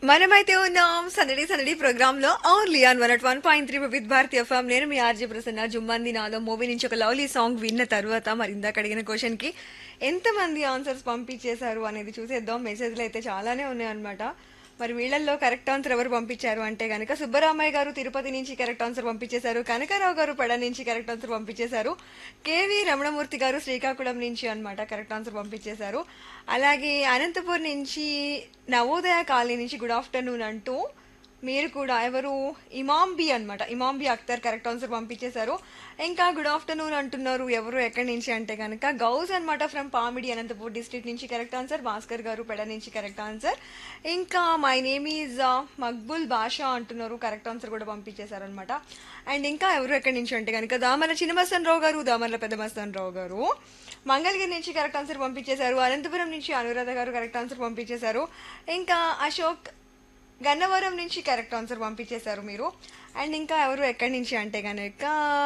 మనమైతే ఉన్నాం సందడి సందడి ప్రోగ్రామ్ లో only on one at one point three with Bharathi FM నేను మీ ఆర్జే ప్రసన్న జుమ్మంది నాలో మూవీ నుంచి ఒక లవ్లీ సాంగ్ విన్న తర్వాత మరి ఇందాక అడిగిన క్వశ్చన్ కి ఎంతమంది ఆన్సర్స్ పంపించేశారు అనేది చూసేద్దాం మెసేజ్లు అయితే చాలానే ఉన్నాయి అనమాట మరి వీళ్ళల్లో కరెక్ట్ ఆన్సర్ ఎవరు పంపించారు అంటే కనుక సుబ్బరామయ్య గారు తిరుపతి నుంచి కరెక్ట్ ఆన్సర్ పంపించేశారు కనకారావు గారు పెడ నుంచి కరెక్ట్ ఆన్సర్ పంపించేశారు కేవి రమణమూర్తి గారు శ్రీకాకుళం నుంచి అన్నమాట కరెక్ట్ ఆన్సర్ పంపించేశారు అలాగే అనంతపూర్ నుంచి నవోదయ కాలనీ నుంచి గుడ్ ఆఫ్టర్నూన్ అంటూ మీరు కూడా ఎవరు ఇమాంబి అన్నమాట ఇమాంబి అఖ్తర్ కరెక్ట్ ఆన్సర్ పంపించేశారు ఇంకా గుడ్ ఆఫ్టర్నూన్ అంటున్నారు ఎవరు ఎక్కడి నుంచి అంటే కనుక గౌస్ అన్నమాట ఫ్రమ్ పామిడి అనంతపూర్ డిస్ట్రిక్ట్ నుంచి కరెక్ట్ ఆన్సర్ భాస్కర్ గారు పెడ నుంచి కరెక్ట్ ఆన్సర్ ఇంకా my name is Maqbool Basha అంటున్నారు కరెక్ట్ ఆన్సర్ కూడా పంపించేశారు అనమాట అండ్ ఇంకా ఎవరు ఎక్కడి నుంచి అంటే కనుక దామర్ల చిన్నమస్తన్ రావు గారు దామర్ల పెద్దమస్తన్ రావు గారు మంగళగిరి నుంచి కరెక్ట్ ఆన్సర్ పంపించేశారు అనంతపురం నుంచి అనురాధ గారు కరెక్ట్ ఆన్సర్ పంపించేశారు ఇంకా అశోక్ గన్నవరం నుంచి కరెక్ట్ ఆన్సర్ పంపించేశారు మీరు అండ్ ఇంకా ఎవరు ఎక్కడి నుంచి అంటే కనుక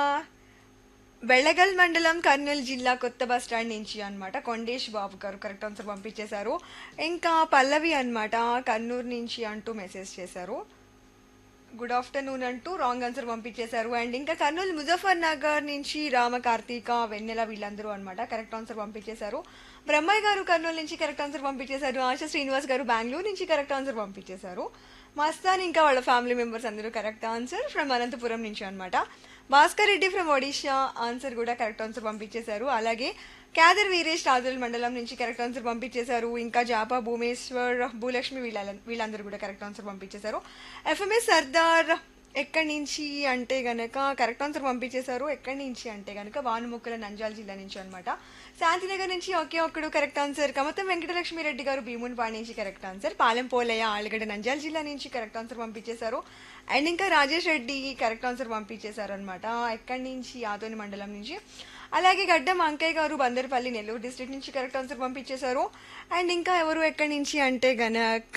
బెళగల్ మండలం కర్నూలు జిల్లా కొత్త బస్ స్టాండ్ నుంచి అన్నమాట కొండేష్ బాబు గారు కరెక్ట్ ఆన్సర్ పంపించేశారు ఇంకా పల్లవి అన్నమాట కర్నూలు నుంచి అంటూ మెసేజ్ చేశారు గుడ్ ఆఫ్టర్నూన్ అంటూ రాంగ్ ఆన్సర్ పంపించేశారు అండ్ ఇంకా కర్నూలు ముజఫర్ నగర్ నుంచి రామ కార్తీక వెన్నెల వీళ్ళందరూ అన్నమాట కరెక్ట్ ఆన్సర్ పంపించేశారు బ్రహ్మయ్య గారు కర్నూలు నుంచి కరెక్ట్ ఆన్సర్ పంపించేశారు ఆశా శ్రీనివాస్ గారు బెంగళూరు నుంచి కరెక్ట్ ఆన్సర్ పంపించేశారు మస్తాన్ ఇంకా వాళ్ళ ఫ్యామిలీ మెంబర్స్ అందరూ కరెక్ట్ ఆన్సర్ ఫ్రమ్ అనంతపురం నుంచి అన్నమాట భాస్కర్ రెడ్డి ఫ్రమ్ ఒడిషా ఆన్సర్ కూడా కరెక్ట్ ఆన్సర్ పంపించేశారు అలాగే క్యాదర్ వీరేష్ రాజుల మండలం నుంచి కరెక్ట్ ఆన్సర్ పంపించేశారు ఇంకా జాపా భూమేశ్వర్ భూలక్ష్మి వీళ్ళ వీళ్ళందరూ కూడా కరెక్ట్ ఆన్సర్ పంపించేశారు ఎఫ్ఎంఎస్ సర్దార్ ఎక్కడి నుంచి అంటే గనక కరెక్ట్ ఆన్సర్ పంపించేశారు ఎక్కడి నుంచి అంటే గనక వానుముక్కల నంజాల జిల్లా నుంచి అనమాట శాంతినగర్ నుంచి ఒకే ఒక్కడు కరెక్ట్ ఆన్సర్ కమతం వెంకటలక్ష్మి రెడ్డి గారు భీమునిపాడు నుంచి కరెక్ట్ ఆన్సర్ పాలెం పోలయ్య ఆలగడ్డ నంజాల జిల్లా నుంచి కరెక్ట్ ఆన్సర్ పంపించేశారు అండ్ ఇంకా రాజేష్ రెడ్డి కరెక్ట్ ఆన్సర్ పంపించేశారు అనమాట ఎక్కడి నుంచి ఆదోని మండలం నుంచి అలాగే గడ్డం అంకయ్య గారు బందర్పల్లి నెల్లూరు డిస్ట్రిక్ట్ నుంచి కరెక్ట్ ఆన్సర్ పంపించేశారు అండ్ ఇంకా ఎవరు ఎక్కడి నుంచి అంటే గనక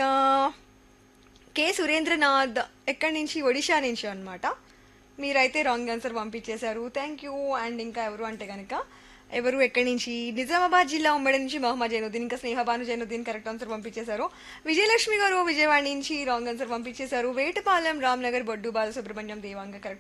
కె సురేంద్రనాథ్ ఎక్కడి నుంచి ఒడిషా నుంచి అనమాట మీరైతే రాంగ్ ఆన్సర్ పంపించేశారు థ్యాంక్ యూ అండ్ ఇంకా ఎవరు అంటే కనుక ఎవరు ఎక్కడి నుంచి నిజామాబాద్ జిల్లా ఉమ్మడి నుంచి మహమ్మద్ జైనుద్దీన్ ఇంకా స్నేహబాను జైనుద్దీన్ కరెక్ట్ ఆన్సర్ పంపించేశారు విజయలక్ష్మి గారు విజయవాడ నుంచి రాంగ్ ఆన్సర్ పంపించేశారు వేటపాలెం రామ్నగర్ బొడ్డు బాలసుబ్రహ్మణ్యం దేవాంగ కరెక్ట్